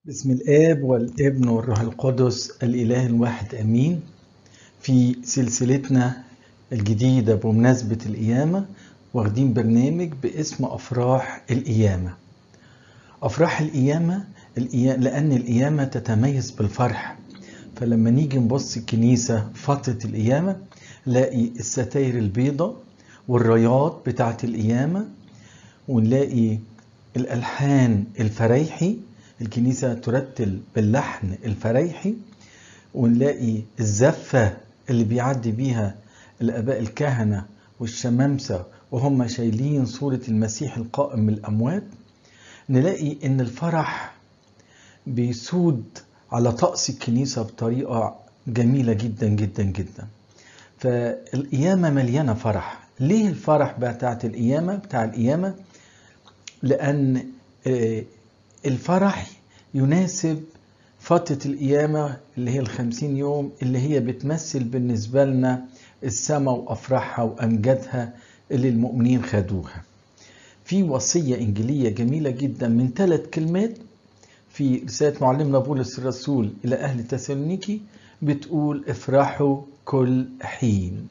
بسم الآب والابن والروح القدس الإله الواحد آمين في سلسلتنا الجديدة بمناسبة القيامة واخدين برنامج باسم أفراح القيامة أفراح القيامة لأن القيامة تتميز بالفرح فلما نيجي نبص الكنيسة فترة القيامة نلاقي الستاير البيضة والرايات بتاعة القيامة ونلاقي الألحان الفريحي الكنيسة ترتل باللحن الفريحي ونلاقي الزفة اللي بيعدي بيها الآباء الكهنة والشمامسة وهم شايلين صورة المسيح القائم من الأموات نلاقي إن الفرح بيسود على طقس الكنيسة بطريقة جميلة جدا جدا جدا فالقيامة مليانة فرح ليه الفرح بتاعت القيامة بتاع القيامة لأن الفرح يناسب فترة القيامة اللي هي الخمسين يوم اللي هي بتمثل بالنسبة لنا السماء وأفراحها وأمجادها اللي المؤمنين خدوها في وصية إنجيلية جميلة جدا من ثلاث كلمات في رسالة معلمنا بولس الرسول إلى أهل تسالونيكي بتقول افرحوا كل حين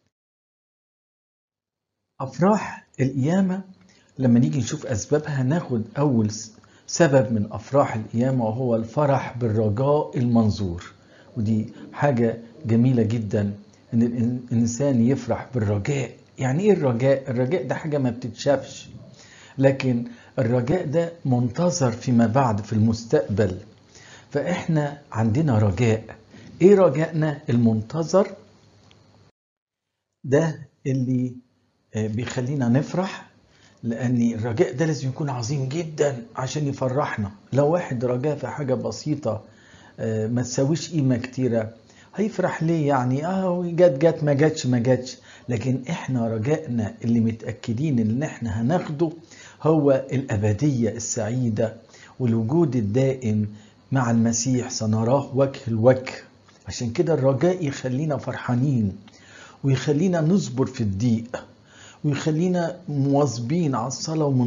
أفراح القيامة لما نيجي نشوف أسبابها ناخد أول سبب من أفراح القيامة وهو الفرح بالرجاء المنظور ودي حاجة جميلة جدا إن الإنسان يفرح بالرجاء يعني إيه الرجاء؟ الرجاء ده حاجة ما بتتشافش لكن الرجاء ده منتظر فيما بعد في المستقبل فإحنا عندنا رجاء إيه رجائنا المنتظر؟ ده اللي بيخلينا نفرح لأن الرجاء ده لازم يكون عظيم جدا عشان يفرحنا لو واحد رجاء في حاجة بسيطة ما تساويش قيمة كتيرة هيفرح ليه يعني اه جت جت ما جاتش ما جاتش لكن احنا رجائنا اللي متأكدين ان احنا هناخده هو الأبدية السعيدة والوجود الدائم مع المسيح سنراه وجه الوجه عشان كده الرجاء يخلينا فرحانين ويخلينا نصبر في الضيق ويخلينا مواظبين على الصلاة